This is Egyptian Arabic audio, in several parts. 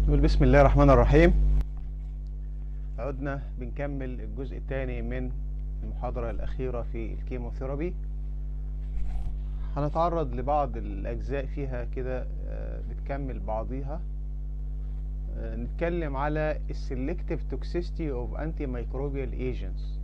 نقول بسم الله الرحمن الرحيم عدنا بنكمل الجزء الثاني من المحاضرة الأخيرة في الكيموثيرابي هنتعرض لبعض الأجزاء فيها كده آه، بتكمل بعضيها آه، نتكلم على السلكتيف توكسيستي اوف انتي مايكروبيال ايجنتس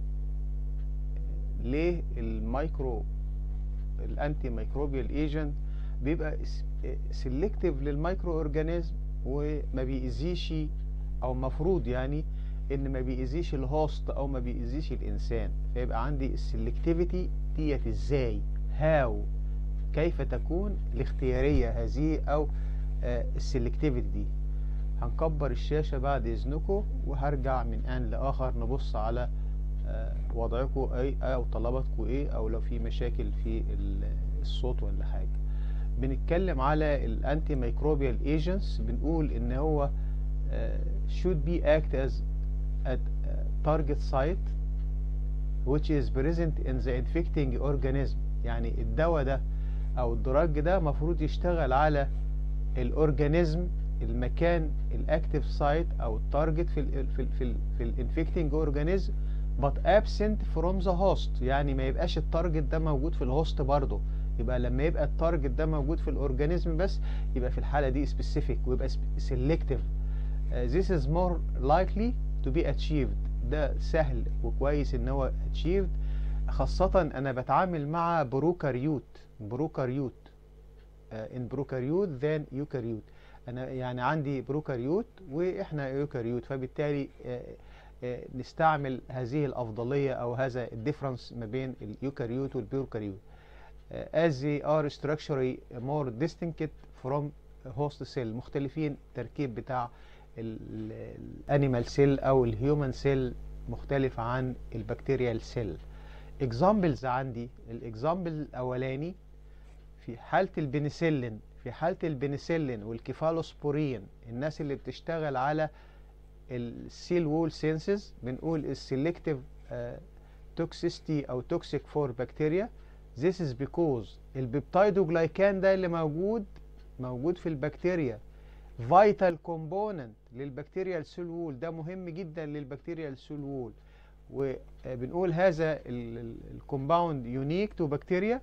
ليه المايكرو الانتي مايكروبيال ايجنت بيبقى سيلكتيف للمايكرو اورجانيزم وما بيأذيش او مفروض يعني ان ما بيأذيش الهوست او ما بيأذيش الانسان فيبقى عندي السلكتيفيتي ديت ازاي هاو كيف تكون الاختيارية هذه او السلكتيفيتي دي هنكبر الشاشة بعد اذنكم وهرجع من ان لاخر نبص على آه، وضعكم اي او طلباتكم ايه او لو في مشاكل في ال- الصوت ولا حاجة بنتكلم على الانتي ميكروبيال ايجنتس بنقول ان هو آه، should be act as at uh, target site which is present in the infecting organism يعني الدواء ده او الدراج ده مفروض يشتغل على الاورجانيزم المكان الاكتيف سايت او التارجت في ال في ال في ال في الانفكتنج اورجانيزم but absent from the host يعني ما يبقاش التارجت ده موجود في الهوست برضه يبقى لما يبقى التارجت ده موجود في الاورجانيزم بس يبقى في الحاله دي specific ويبقى selective Uh, this is more likely to be achieved ده سهل وكويس ان هو achieved خاصة انا بتعامل مع بروكاريوت بروكاريوت uh, in بروكاريوت than يوكاريوت انا يعني عندي بروكاريوت واحنا يوكاريوت فبالتالي uh, uh, نستعمل هذه الافضلية او هذا الديفرنس ما بين اليوكاريوت والبروكاريوت uh, as they are structurally more distinct from host cell مختلفين التركيب بتاع الانيمال سيل او الهيومن سيل مختلف عن البكتيريال سيل اكزامبلز عندي الاكزامبل الاولاني في حاله البنسلين في حاله البنسلين والكيفالوسبورين الناس اللي بتشتغل على السيل وول سينسز بنقول السيلكتيف توكسيستي او توكسيك فور بكتيريا This is because البيبتايدوجلايكان ده اللي موجود موجود في البكتيريا فيتال كومبوننت للبكتيريال سيل وول ده مهم جدا للبكتيريال سيل وول وبنقول هذا الكومباوند يونيك تو بكتيريا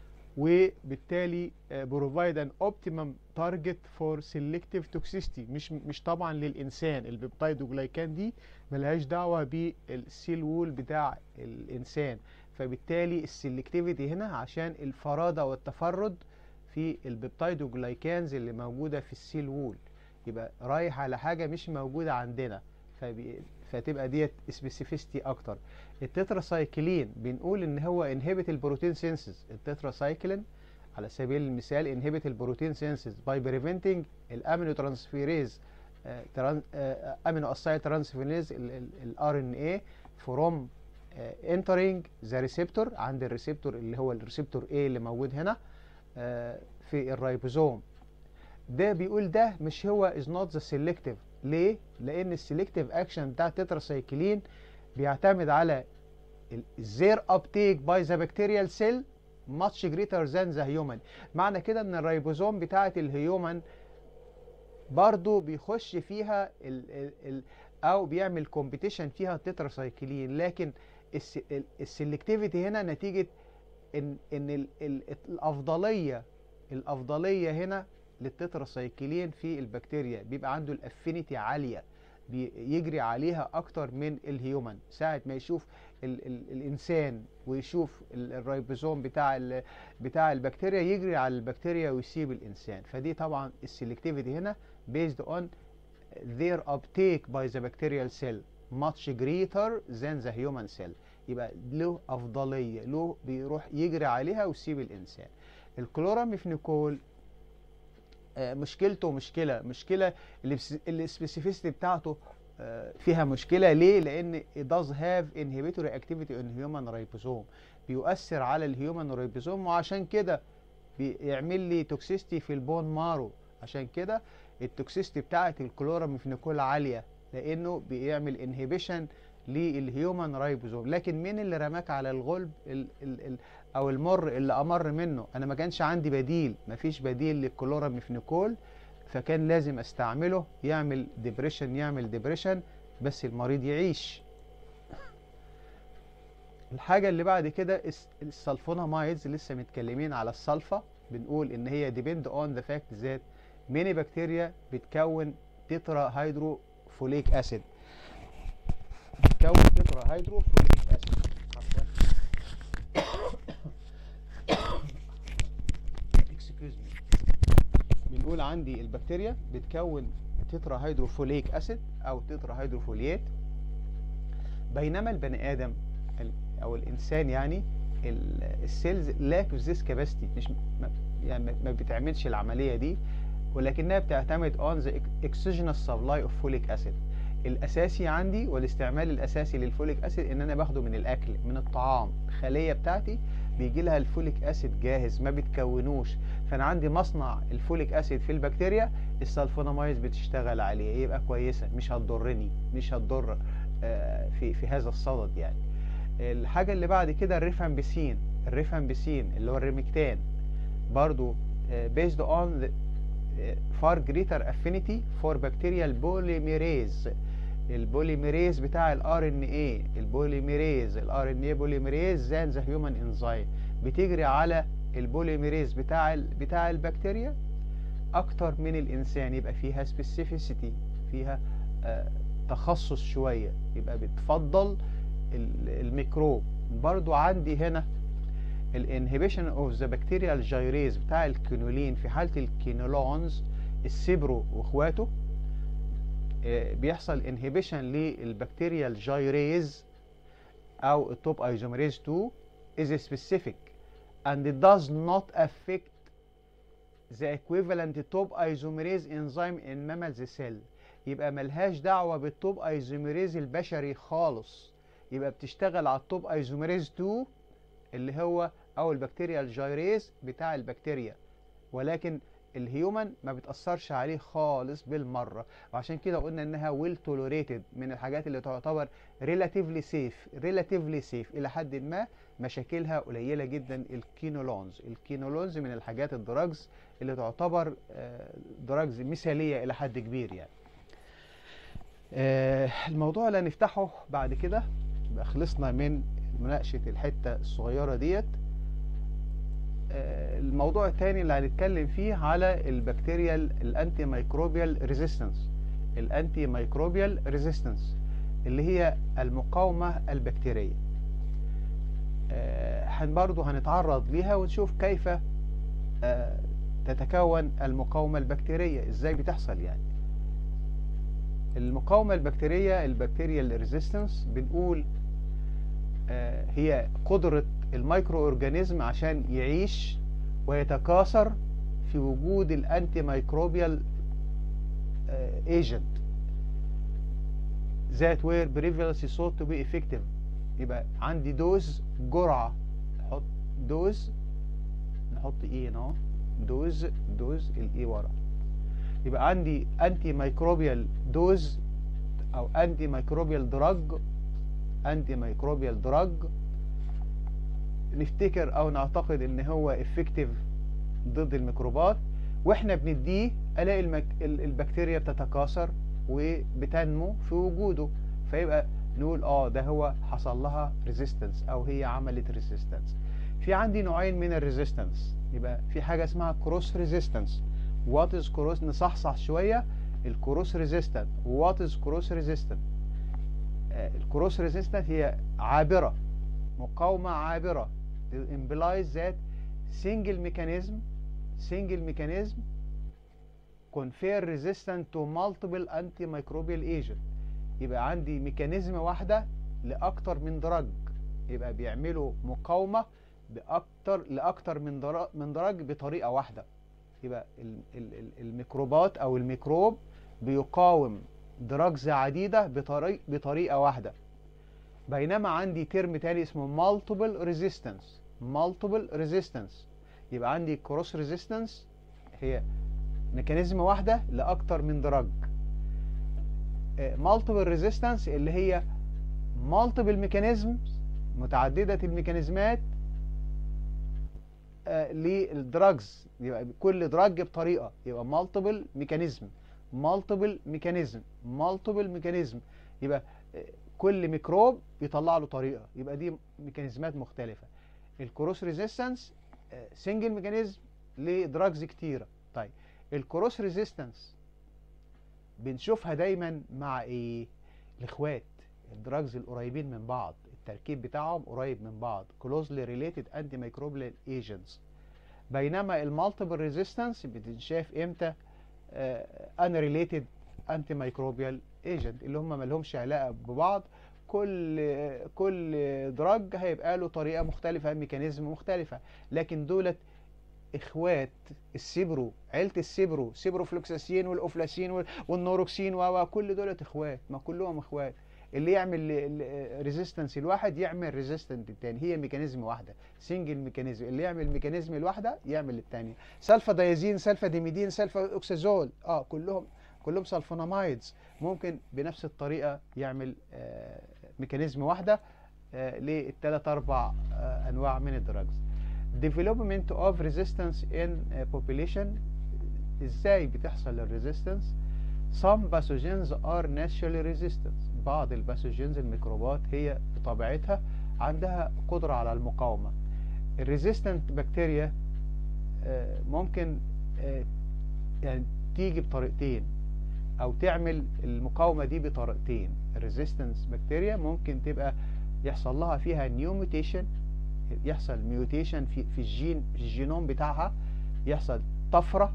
وبالتالي بروفايد ان اوبتيمم تارجت فور سيلكتيف توكسيستي مش مش طبعا للانسان البيبتايدوجلايكان دي ملهاش دعوه بالسيل وول بتاع الانسان فبالتالي السلكتيفيتي هنا عشان الفراده والتفرد في البيبتايدوجلايكانز اللي موجوده في السيل وول يبقى رايح على حاجه مش موجوده عندنا فبي... فتبقى ديت سبيسيفيستي اكتر التتراسايكلين بنقول ان هو انهبت البروتين سينسز التتراسايكلين على سبيل المثال انهبت البروتين سينسز باي بريفنتنج الامينو ترانسفيريز امينو اسايد ترانسفيريز الار ان اي فروم انترينج ذا ريسبتور عند الريسبتور اللي هو الريسبتور A اللي موجود هنا في الرايبوزوم ده بيقول ده مش هو is not the selective ليه؟ لأن السلكتيف اكشن بتاع التتراسايكلين بيعتمد على their uptake by the bacterial cell much greater than the human معنى كده ان الرايبوزوم بتاعة الهيومن برضو بيخش فيها ال ال ال او بيعمل كومبيتيشن فيها التتراسايكلين لكن السلكتيفيتي هنا نتيجة ان ان ال ال الافضليه الافضليه هنا للتتراسايكلين في البكتيريا بيبقى عنده الافينيتي عاليه بيجري عليها اكتر من الهيومن ساعه ما يشوف ال ال الانسان ويشوف الرايبوزوم بتاع ال بتاع البكتيريا يجري على البكتيريا ويسيب الانسان فدي طبعا السلكتيفيتي هنا based on their uptake by the bacterial cell much greater than the human cell يبقى له افضليه له بيروح يجري عليها ويسيب الانسان الكلوراميفنيكول آه مشكلته مشكله مشكله السبيسيفيستي بتاعته آه فيها مشكله ليه لان it does have inhibitory activity in human ribosome بيؤثر على الهيومن ريبوزوم وعشان كده بيعمل لي توكسيستي في البون مارو عشان كده التوكسيستي بتاعت الكلوراميفنيكول عاليه لانه بيعمل انهبيشن للهيومن رايبوزوم لكن مين اللي رماك على الغلب ال ال ال او المر اللي امر منه انا ما كانش عندي بديل ما فيش بديل للكلوراميفنيكول فكان لازم استعمله يعمل ديبريشن يعمل ديبريشن بس المريض يعيش الحاجة اللي بعد كده السلفونامايدز لسه متكلمين على السلفا بنقول ان هي depend on the fact that many بكتيريا بتكون تترا هيدرو فوليك اسيد بتكون تترا هيدرو فوليك اسيد excuse me بنقول عندي البكتيريا بتكون تترا هيدروفوليك اسيد او تترا هيدروفوليات بينما البني ادم او الانسان يعني السيلز لاك ذيس كاباسيتي مش يعني ما بتعملش العمليه دي ولكنها بتعتمد on the exogenous supply of folic acid الاساسي عندي والاستعمال الاساسي للفوليك اسيد ان انا باخده من الاكل من الطعام الخليه بتاعتي بيجي لها الفوليك اسيد جاهز ما بتكونوش فانا عندي مصنع الفوليك اسيد في البكتيريا السلفونامايز بتشتغل عليه يبقى كويسه مش هتضرني مش هتضر في في هذا الصدد يعني الحاجه اللي بعد كده الريفامبيسين الريفامبيسين اللي هو الريمكتان برضو based on the far greater affinity for bacterial polymerase البوليميريز بتاع الار ان اي البوليميريز الار ان اي بوليميريز زان ذا هيومن انزيم بتجري على البوليميريز بتاع ال بتاع البكتيريا اكتر من الانسان يبقى فيها سبيسيفيسيتي فيها آه تخصص شويه يبقى بتفضل الميكروب برضو عندي هنا الانهبيشن اوف ذا بكتيريال جايريز بتاع الكينولين في حاله الكينولونز السيبرو واخواته بيحصل انهبيشن للبكتيريال جايريز او التوب ايزوميريز 2 is specific and it does not affect the equivalent top isomerase enzyme in mammals cell يبقى ملهاش دعوة بالتوب ايزوميريز البشري خالص يبقى بتشتغل على التوب ايزوميريز 2 اللي هو او البكتيريال جايريز بتاع البكتيريا ولكن الهيومن ما بتأثرش عليه خالص بالمرة وعشان كده قلنا انها ويل تولوريتد من الحاجات اللي تعتبر ريلاتيفلي سيف ريلاتيفلي سيف الى حد ما مشاكلها قليلة جدا الكينولونز الكينولونز من الحاجات الدراجز اللي تعتبر دراجز مثالية الى حد كبير يعني الموضوع اللي هنفتحه بعد كده يبقى خلصنا من مناقشة الحتة الصغيرة ديت الموضوع الثاني اللي هنتكلم فيه على البكتيريال الانتي مايكروبيال ريزيستنس الانتي مايكروبيال ريزيستنس اللي هي المقاومة البكتيرية هن برضو هنتعرض ليها ونشوف كيف تتكون المقاومة البكتيرية ازاي بتحصل يعني المقاومة البكتيرية البكتيريال ريزيستنس بنقول هي قدرة الميكرو اورجانيزم عشان يعيش ويتكاثر في وجود الانتي مايكروبيال ايجنت ذات وير previously thought to be effective يبقى عندي دوز جرعة نحط دوز نحط ايه هنا دوز دوز الاي ورا يبقى عندي انتي مايكروبيال دوز او انتي مايكروبيال دراج انتي مايكروبيال دراج نفتكر او نعتقد ان هو افكتيف ضد الميكروبات واحنا بنديه الاقي المك... البكتيريا بتتكاثر وبتنمو في وجوده فيبقى نقول اه ده هو حصل لها ريزيستنس او هي عملت ريزيستنس في عندي نوعين من الريزيستنس يبقى في حاجه اسمها كروس ريزيستنس وات از كروس نصحصح شويه الكروس ريزيستنت وات از كروس ريزيستنت الكروس ريزيستنت هي عابره مقاومه عابره implies that single mechanism single mechanism confer resistance to multiple antimicrobial agent يبقى عندي ميكانيزم واحده لاكتر من درج يبقى بيعملوا مقاومه باكتر لاكتر من درج من درج بطريقه واحده يبقى الميكروبات او الميكروب بيقاوم دراجز عديده بطريق بطريقه واحده بينما عندي ترم تاني اسمه multiple resistance multiple resistance يبقى عندي cross resistance هي ميكانيزم واحدة لأكتر من دراج multiple resistance اللي هي multiple mechanisms متعددة الميكانيزمات آه للدراجز يبقى كل دراج بطريقه يبقى مالتيبل ميكانيزم مالتيبل ميكانيزم مالتيبل ميكانيزم يبقى آه، كل ميكروب يطلع له طريقه يبقى دي ميكانيزمات مختلفه الكروس ريزيستنس سنجل ميكانيزم لدراجز كتيره طيب الكروس ريزيستنس بنشوفها دايما مع ايه الاخوات الدراجز القريبين من بعض التركيب بتاعهم قريب من بعض closely related antimicrobial agents بينما المالتيبل ريزيستنس بتنشاف امتى unrelated antimicrobial agent اللي هم مالهمش علاقه ببعض كل كل دراج هيبقى له طريقه مختلفه ميكانيزم مختلفه لكن دولت اخوات السيبرو عيله السيبرو سيبروفلوكساسين والاوفلاسين وال- والنوروكسين و كل دولت اخوات ما كلهم اخوات اللي يعمل ريزيستنس الواحد يعمل ريزيستنت التاني هي ميكانيزم واحده سنجل ميكانيزم اللي يعمل ميكانيزم الواحده يعمل الثانيه سلفا دايزين سلفا ديميدين سلفا اوكسازول اه كلهم كلهم سلفونامايدز ممكن بنفس الطريقه يعمل آه ميكانيزم واحده آه للثلاث اربع آه انواع من الدراجز development of resistance in uh, population ازاي بتحصل الريزيستنس some pathogens are naturally resistant بعض الباثوجينز الميكروبات هي بطبيعتها عندها قدرة على المقاومة الريزيستنت بكتيريا آه، ممكن آه، يعني تيجي بطريقتين او تعمل المقاومة دي بطريقتين الريزيستنس بكتيريا ممكن تبقى يحصل لها فيها نيو ميوتيشن يحصل ميوتيشن في في الجين في الجينوم بتاعها يحصل طفرة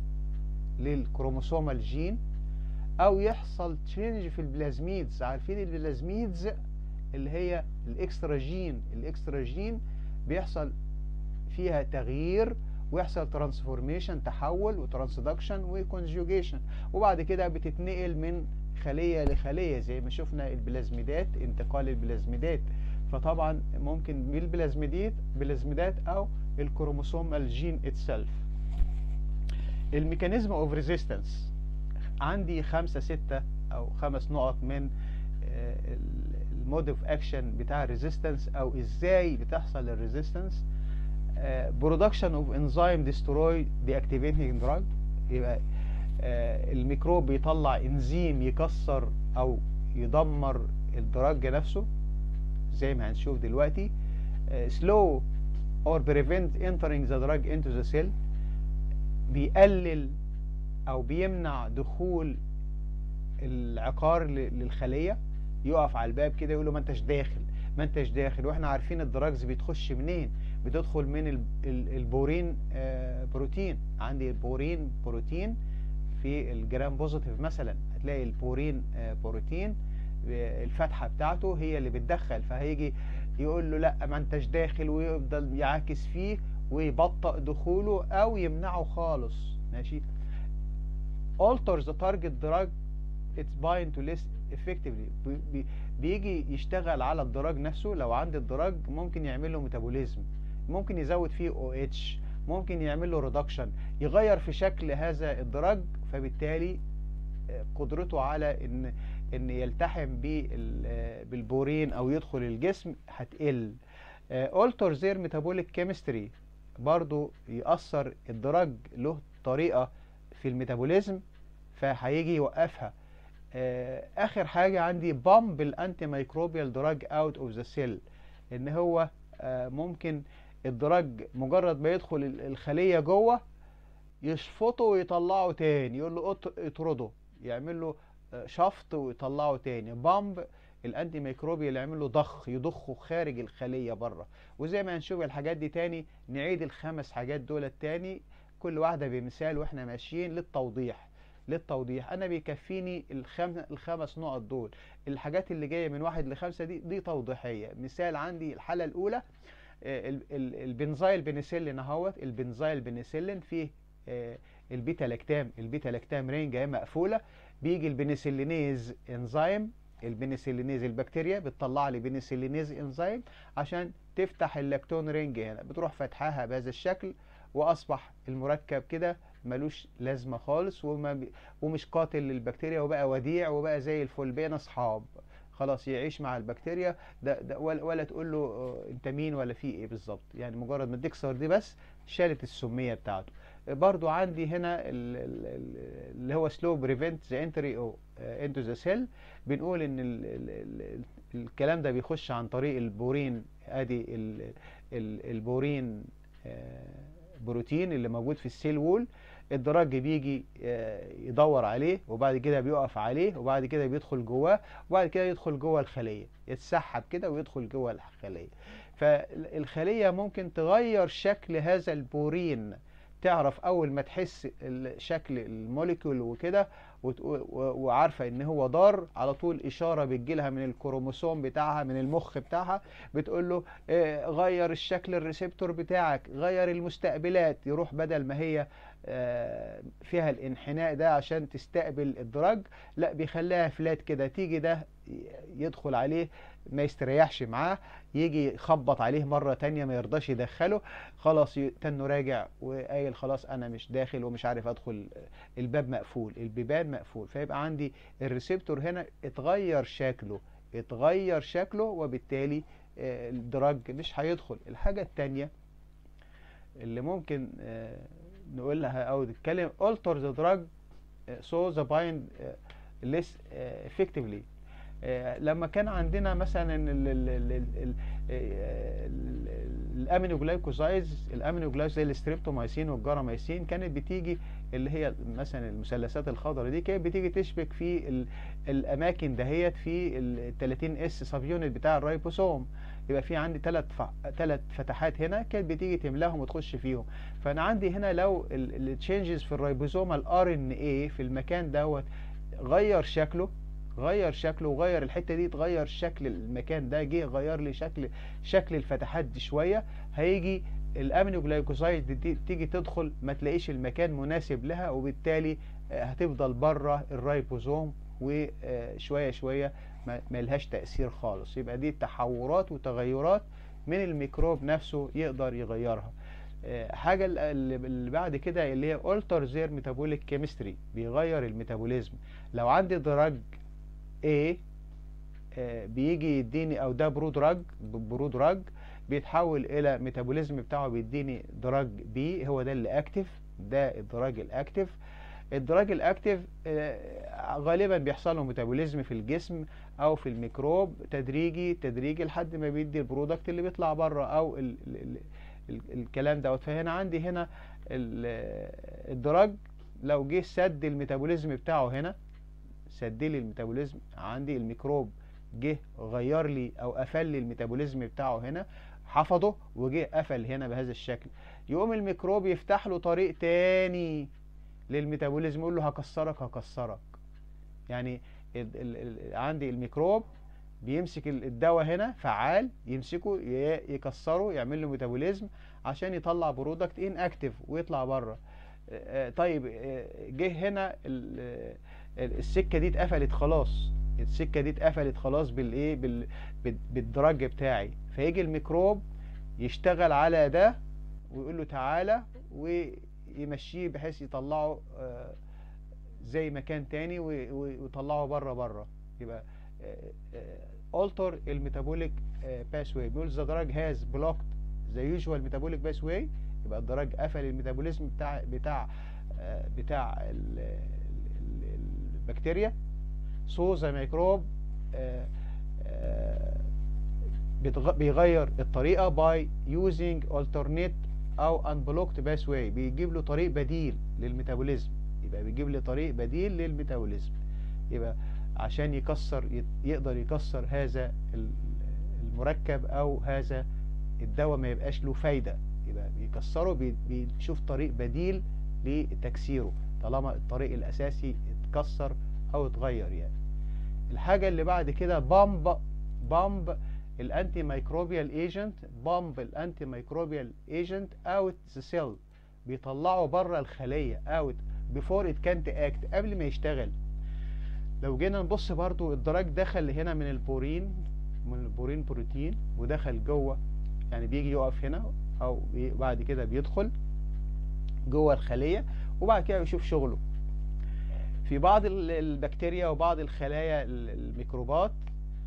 للكروموسوم الجين او يحصل تشينج في البلازميدز عارفين البلازميدز اللي هي الاكسترا جين الاكسترا جين بيحصل فيها تغيير ويحصل ترانسفورميشن تحول وترانسدكشن وكونجوجيشن وبعد كده بتتنقل من خلية لخلية زي ما شفنا البلازميدات انتقال البلازميدات فطبعا ممكن بالبلازميدات بلازميدات او الكروموسوم الجين اتسلف الميكانيزم اوف ريزيستنس عندي خمسة ستة او خمس نقط من المود اوف اكشن بتاع الريزيستنس او ازاي بتحصل الريزيستنس برودكشن اوف انزيم ديستروي دي اكتيفيتنج دراج يبقى آه، الميكروب بيطلع انزيم يكسر او يدمر الدراج نفسه زي ما هنشوف دلوقتي آه، slow or prevent entering the drug into the cell بيقلل او بيمنع دخول العقار ل- للخليه يقف على الباب كده يقول له ما انتش داخل ما انتش داخل واحنا عارفين الدراجز بتخش منين بتدخل من ال- ال- البورين آه، بروتين عندي البورين بروتين في الجرام بوزيتيف مثلا هتلاقي البورين آه، بروتين آه، الفتحه بتاعته هي اللي بتدخل فهيجي يقول له لا ما انتش داخل ويفضل يعاكس فيه ويبطئ دخوله او يمنعه خالص ماشي alter the target drug it's bind to less effectively بي- بي- بيجي يشتغل على الدراج نفسه لو عند الدراج ممكن يعمل له ميتابوليزم ممكن يزود فيه او اتش ممكن يعمل له ريدكشن يغير في شكل هذا الدراج فبالتالي آه، قدرته على ان ان يلتحم بال- آه، بالبورين او يدخل الجسم هتقل alter their metabolic chemistry برضو يأثر الدراج له طريقة في الميتابوليزم فهيجي يوقفها آه، اخر حاجه عندي بامب الانتي ميكروبيال دراج اوت اوف ذا سيل ان هو آه، ممكن الدراج مجرد ما يدخل ال- الخليه جوه يشفطه ويطلعه تاني يقول له اط- اطرده يعمل له آه، شفط ويطلعه تاني بامب الانتي ميكروبيال يعمل له ضخ يضخه خارج الخليه بره وزي ما هنشوف الحاجات دي تاني نعيد الخمس حاجات دول تاني كل واحده بمثال واحنا ماشيين للتوضيح للتوضيح انا بيكفيني الخم... الخمس نقط دول الحاجات اللي جايه من واحد لخمسه دي دي توضيحيه مثال عندي الحاله الاولى آه، ال- ال- البنزايل بنسلين اهوت البنزايل بنسلين فيه آه، البيتا لاكتام البيتا لاكتام رينج اهي مقفوله بيجي البنسلينيز انزيم البنسلينيز البكتيريا بتطلع لي بنسلينيز انزيم عشان تفتح اللاكتون رينج هنا بتروح فتحها بهذا الشكل واصبح المركب كده ملوش لازمه خالص وما بي ومش قاتل للبكتيريا وبقى وديع وبقى زي الفل بقينا اصحاب خلاص يعيش مع البكتيريا ده, ده ولا, ولا تقول له آه، انت مين ولا في ايه بالظبط يعني مجرد ما تكسر دي بس شالت السميه بتاعته برضو عندي هنا ال- ال- ال- اللي هو سلو بريفنت ذا انتري او انتو ذا سيل بنقول ان ال ال ال الكلام ده بيخش عن طريق البورين ادي ال ال البورين آه، بروتين اللي موجود في السيل وول الدرج بيجي آه، يدور عليه وبعد كده بيقف عليه وبعد كده بيدخل جواه وبعد كده يدخل جوه الخلية يتسحب كده ويدخل جوه الخلية فالخلية ممكن تغير شكل هذا البورين تعرف اول ما تحس ال- شكل الموليكول وكده وتقول- و- وعارفه ان هو ضار على طول اشاره بتجيلها من الكروموسوم بتاعها من المخ بتاعها بتقول له آه، غير الشكل الريسبتور بتاعك غير المستقبلات يروح بدل ما هي آه، فيها الانحناء ده عشان تستقبل الدرج لا بيخليها فلات كده تيجي ده يدخل عليه ما يستريحش معاه يجي يخبط عليه مرة تانية ما يرضاش يدخله خلاص ي- تنه راجع وقايل خلاص انا مش داخل ومش عارف ادخل الباب مقفول البيبان مقفول فيبقى عندي الريسبتور هنا اتغير شكله اتغير شكله وبالتالي آه، الدرج مش هيدخل الحاجة التانية اللي ممكن آه، نقولها او نتكلم alter the drug آه، so the bind آه، less آه، effectively آه، لما كان عندنا مثلا ال- ال- ال- ال- ال- آه، ال- الامينوجلايكوزايدز الامينوجلايكوزايد زي الستريبتومايسين والجرامايسين كانت بتيجي اللي هي مثلا المثلثات الخضراء دي كانت بتيجي تشبك في ال- الاماكن دهيت في ال 30 اس سب يونت بتاع الرايبوسوم يبقى في عندي ثلاث ثلاث فتحات هنا كانت بتيجي تملاهم وتخش فيهم فانا عندي هنا لو التشينجز في الرايبوسوم الار ان اي في المكان دوت غير شكله غير شكله وغير الحته دي تغير شكل المكان ده جه غير لي شكل شكل الفتحات دي شويه هيجي الامينوجلايكوزايد دي تيجي تدخل ما تلاقيش المكان مناسب لها وبالتالي آه، هتفضل بره الرايبوزوم وشويه شويه ما ما لهاش تاثير خالص يبقى دي تحورات وتغيرات من الميكروب نفسه يقدر يغيرها آه، حاجه ال- اللي اللي بعد كده اللي هي alter their metabolic chemistry بيغير الميتابوليزم لو عندي دراج A آه، بيجي يديني او ده برو دراج برو دراج بيتحول الى ميتابوليزم بتاعه بيديني دراج بي هو ده اللي اكتف ده الدراج الاكتف الدراج الاكتف آه، غالبا بيحصل له ميتابوليزم في الجسم او في الميكروب تدريجي تدريجي لحد ما بيدي البرودكت اللي بيطلع بره او ال ال ال ال الكلام دوت فهنا عندي هنا ال- الدراج لو جه سد الميتابوليزم بتاعه هنا سد لي الميتابوليزم عندي الميكروب جه غير لي او قفل لي الميتابوليزم بتاعه هنا حفظه وجه قفل هنا بهذا الشكل يقوم الميكروب يفتح له طريق تاني للميتابوليزم يقول له هكسرك هكسرك يعني ال ال ال عندي الميكروب بيمسك ال- الدواء هنا فعال يمسكه ي- يكسره يعمل له ميتابوليزم عشان يطلع برودكت ان اكتف ويطلع بره آه، طيب آه، جه هنا ال- آه، السكه دي اتقفلت خلاص السكه دي اتقفلت خلاص بالايه بال بال- بالدرج بتاعي فيجي الميكروب يشتغل على ده ويقول له تعالى ويمشيه بحيث يطلعه آه، زي مكان تاني وي- وي- ويطلعه بره بره يبقى alter الميتابوليك باثواي بيقول ذا دراج هاز بلوكد ذا يوجوال ميتابوليك باثواي يبقى الدراج قفل الميتابوليزم بتاع بتاع آه، بتاع ال- ال- ال- البكتيريا سو ذا ميكروب بيغير الطريقه باي يوزنج alternate او unblocked pathway بيجيب له طريق بديل للميتابوليزم يبقى بيجيب لي طريق بديل للميتابوليزم يبقى عشان يكسر يقدر يكسر هذا ال- المركب او هذا الدواء ما يبقاش له فايده يبقى بيكسره بي- بيشوف طريق بديل لتكسيره طالما الطريق الاساسي اتكسر او اتغير يعني الحاجه اللي بعد كده بامب بامب الانتي ميكروبيال ايجنت بامب الانتي ميكروبيال ايجنت اوت ذا سيل بيطلعه بره الخليه اوت بيفور ات كانت اكت قبل ما يشتغل لو جينا نبص برضو الدراج دخل هنا من البورين من البورين بروتين ودخل جوه يعني بيجي يقف هنا او بي- بعد كده بيدخل جوه الخليه وبعد كده بيشوف شغله في بعض ال- البكتيريا وبعض الخلايا ال- الميكروبات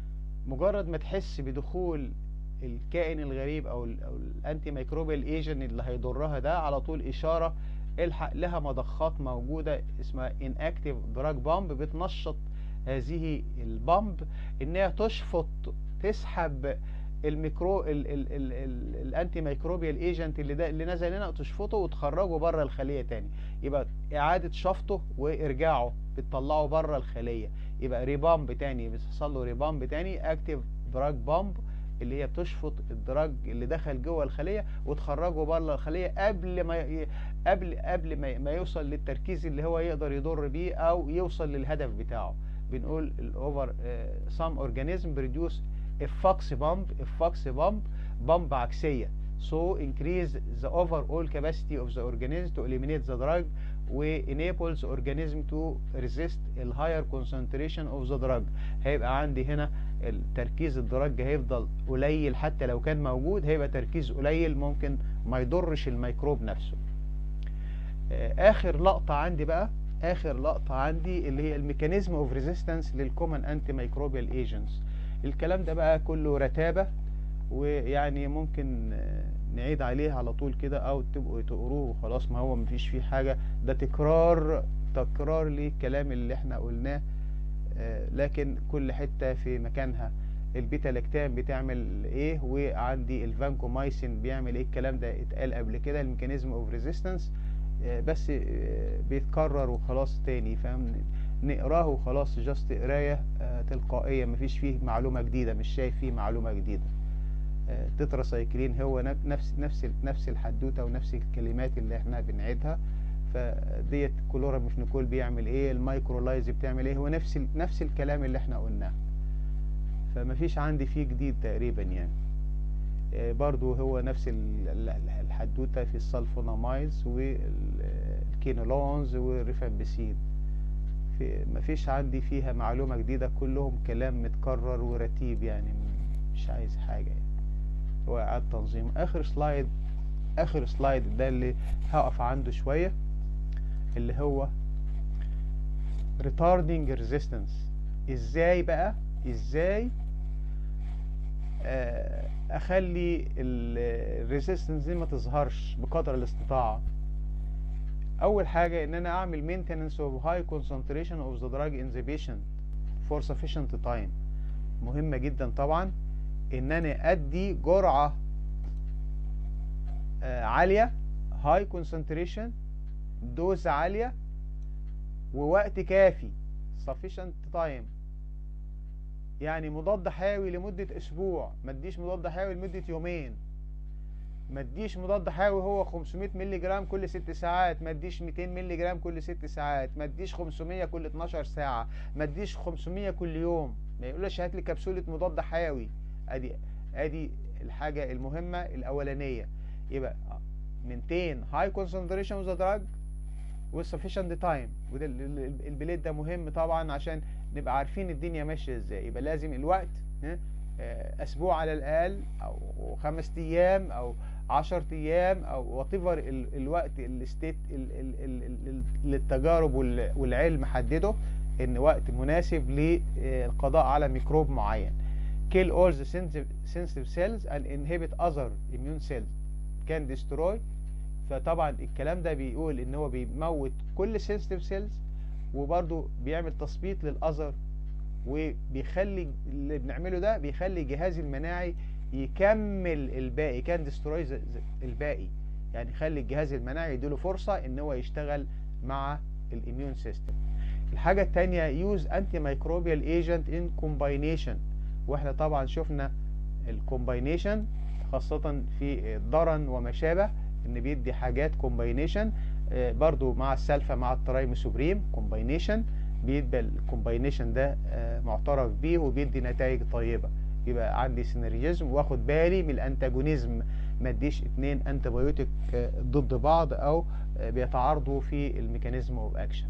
مجرد ما تحس بدخول الكائن الغريب او ال او الانتي ميكروبيال ايجنت اللي هيضرها ده على طول اشاره الحق لها مضخات موجوده اسمها اناكتيف دراج بامب بتنشط هذه البامب انها تشفط تسحب الميكرو ال ال ال ال الانتي ميكروبيال ايجنت اللي ده اللي نزل هنا وتشفطه وتخرجه بره الخليه تاني يبقى اعاده شفطه وارجاعه بتطلعه بره الخليه يبقى ريبامب تاني بيحصل له ريبامب تاني اكتيف دراج بامب اللي هي بتشفط الدراج اللي دخل جوه الخليه وتخرجه بره الخليه قبل ما ي... قبل قبل ما, ما يوصل للتركيز اللي هو يقدر يضر بيه او يوصل للهدف بتاعه بنقول الاوفر سام اورجانيزم بريديوس الفاكس بامب الفاكس بامب بامب عكسيه so increase the overall capacity of the organism to eliminate the drug و enables organism to resist ال higher concentration of the drug هيبقى عندي هنا التركيز الدرج هيفضل قليل حتى لو كان موجود هيبقى تركيز قليل ممكن ما يضرش الميكروب نفسه اخر لقطة عندي بقى اخر لقطة عندي اللي هي الميكانيزم اوف ريزيستنس للكومن انتي ميكروبيال ايجنتس الكلام ده بقى كله رتابة ويعني ممكن نعيد عليه على طول كده او تبقوا تقروه وخلاص ما هو مفيش فيه حاجة ده تكرار تكرار للكلام اللي احنا قلناه لكن كل حتة في مكانها البيتا لاكتام بتعمل ايه وعندي الفانكومايسين بيعمل ايه الكلام ده اتقال قبل كده الميكانيزم اوف ريزيستنس بس بيتكرر وخلاص تاني فاهم نقراه وخلاص جاست قرايه تلقائيه مفيش فيه معلومه جديده مش شايف فيه معلومه جديده تتراسايكلين هو نفس نفس نفس الحدوته ونفس الكلمات اللي احنا بنعيدها فديت كلوراميفنيكول بيعمل ايه المايكرولايز بتعمل ايه هو نفس نفس الكلام اللي احنا قلناه فمفيش عندي فيه جديد تقريبا يعني برضو هو نفس الحدوته في السلفونامايدز والكينولونز والريفامبسين في مفيش عندي فيها معلومة جديدة كلهم كلام متكرر ورتيب يعني مش عايز حاجة يعني هو إعادة تنظيم آخر سلايد آخر سلايد ده اللي هقف عنده شوية اللي هو retarding resistance ازاي بقى ازاي اخلي الريزيستنس دي ما تظهرش بقدر الاستطاعه اول حاجه ان انا اعمل maintenance of high concentration of the drug in the patient for sufficient time مهمه جدا طبعا ان انا ادي جرعه عاليه high concentration دوز عاليه ووقت كافي sufficient time يعني مضاد حيوي لمدة أسبوع ما تديش مضاد حيوي لمدة يومين ما تديش مضاد حيوي هو 500 مللي جرام كل 6 ساعات ما تديش 200 مللي جرام كل 6 ساعات ما تديش 500 كل 12 ساعة ما تديش 500 كل يوم ما يقولش هات لي كبسولة مضاد حيوي ادي ادي الحاجة المهمة الأولانية يبقى 200 هاي كونسنتريشن اوف ذا دراج وسفيشنت تايم وده البليد ده مهم طبعا عشان نبقى عارفين الدنيا ماشيه ازاي يبقى لازم الوقت اسبوع على الاقل او خمس ايام او عشر ايام او وات الوقت الستيت للتجارب والعلم حدده ان وقت مناسب للقضاء على ميكروب معين kill all the sensitive cells and inhibit other immune cells can destroy فطبعا الكلام ده بيقول ان هو بيموت كل sensitive cells وبرضه بيعمل تثبيط للاذر وبيخلي اللي بنعمله ده بيخلي الجهاز المناعي يكمل الباقي كان ديستروي الباقي يعني يخلي الجهاز المناعي يديله فرصه ان هو يشتغل مع الاميون سيستم الحاجه الثانيه يوز انتي ميكروبيال ايجنت ان كومباينيشن واحنا طبعا شفنا الكومباينيشن خاصه في الضرن وما شابه ان بيدي حاجات كومباينيشن برضو مع السلفا مع الترايموسوبريم كومباينيشن بيبقى الكومباينيشن ده معترف بيه وبيدي نتائج طيبه يبقى عندي سينرجيزم واخد بالي من الانتاجونيزم ما اديش اتنين انتبيوتيك ضد بعض او بيتعارضوا في الميكانيزم اوف اكشن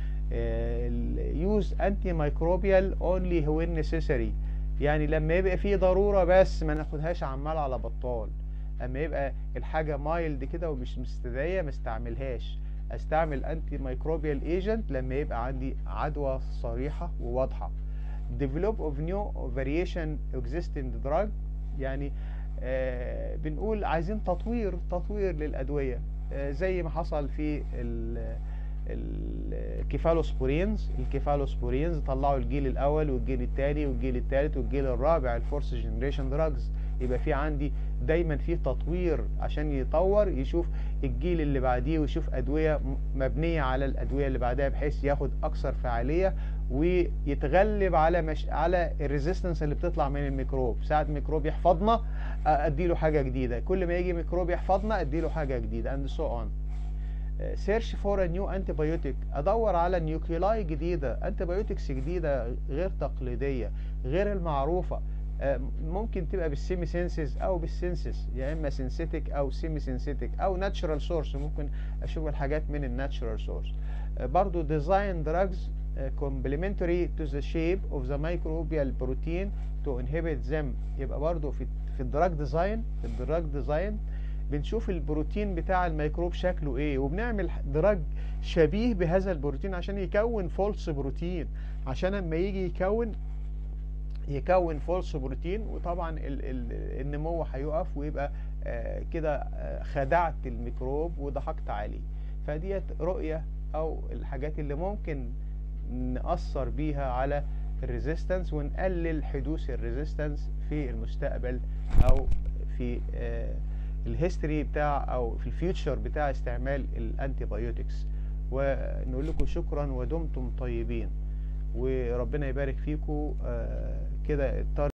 يوز انتي مايكروبيال اونلي هو نيسيسري يعني لما يبقى في ضروره بس ما ناخدهاش عمال على بطال اما يبقى الحاجه مايلد كده ومش مستدعيه ما استعملهاش استعمل انتي ميكروبيال ايجنت لما يبقى عندي عدوى صريحه وواضحه develop of new variation existing drug يعني آه بنقول عايزين تطوير تطوير للأدوية آه زي ما حصل في الكيفالوسبورينز الكيفالوسبورينز طلعوا الجيل الأول والجيل الثاني والجيل الثالث والجيل الرابع الفورس جنريشن دراجز يبقى في عندي دايما في تطوير عشان يطور يشوف الجيل اللي بعديه ويشوف ادويه مبنيه على الادويه اللي بعدها بحيث ياخد اكثر فعاليه ويتغلب على مش على الريزيستنس اللي بتطلع من الميكروب ساعه ميكروب يحفظنا اديله حاجه جديده كل ما يجي ميكروب يحفظنا اديله حاجه جديده اند سو اون سيرش فور ا نيو انتي بايوتيك ادور على نيوكلياي جديده انتي بايوتكس جديده غير تقليديه غير المعروفه ممكن تبقى بالسيمي سينسز او بالسينسس يا اما سينسيتك او سيمي سينسيتك او ناتشرال سورس ممكن اشوف الحاجات من الناتشرال سورس برضو ديزاين دراجز complementary to the shape of the microbial protein to inhibit them يبقى برضو في في الدراج ديزاين في الدراج ديزاين بنشوف البروتين بتاع الميكروب شكله ايه وبنعمل دراج شبيه بهذا البروتين عشان يكون فولس بروتين عشان لما يجي يكون يكون فولس بروتين وطبعا ال ال النمو هيقف ويبقى آه كده آه خدعت الميكروب وضحكت عليه فديت رؤية او الحاجات اللي ممكن نأثر بيها على الريزيستنس ونقلل حدوث الريزيستنس في المستقبل او في آه الهيستوري بتاع او في الفيوتشر بتاع استعمال الانتي بايوتكس ونقول لكم شكرا ودمتم طيبين وربنا يبارك فيكم كده